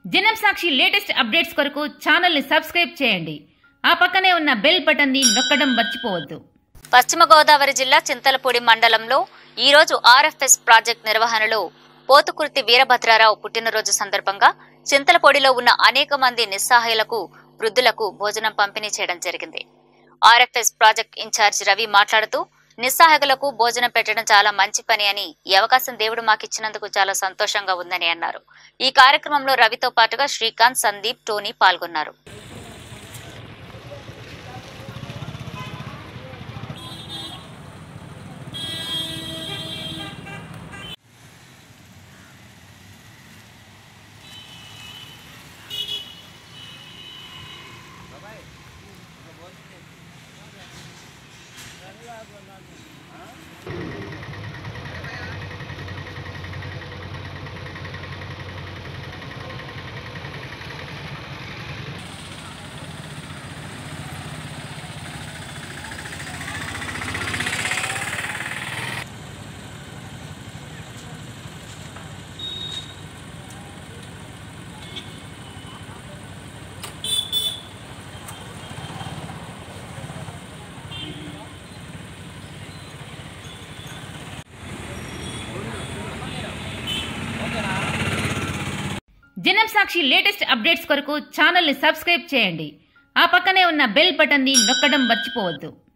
జనం సాక్షి latest updates కొరకు ఛానల్ని సబ్స్క్రైబ్ చేయండి ఆ పక్కనే ఉన్న బెల్ బటన్ని నొక్కడం మర్చిపోవద్దు పశ్చిమ గోదావరి జిల్లా చింతలపూడి మండలంలో ఈ రోజు ఆర్ఎఫ్ఎస్ ప్రాజెక్ట్ నిర్వహణలో పోతుకుర్తి వీరభద్రారావు పుట్టినరోజు సందర్భంగా చింతలపూడిలో ఉన్న అనేక మంది నిస్సహాయులకు వృద్ధులకు భోజనం పంపిణీ చేయడం జరిగింది ఆర్ఎఫ్ఎస్ ప్రాజెక్ట్ ఇన్ఛార్జ్ రవి మాట్లాడుతూ నిస్సహాయకులకు భోజనం పెట్టడం చాలా మంచి పని అని ఈ అవకాశం దేవుడు మాకిచ్చినందుకు చాలా సంతోషంగా ఉందని అన్నారు ఈ కార్యక్రమంలో రవితో పాటుగా శ్రీకాంత్ సందీప్ టోనీ పాల్గొన్నారు జనం సాక్షి లేటెస్ట్ అప్డేట్స్ కొరకు ఛానల్ని సబ్స్క్రైబ్ చేయండి ఆ పక్కనే ఉన్న బెల్ బటన్ని నొక్కడం మర్చిపోవద్దు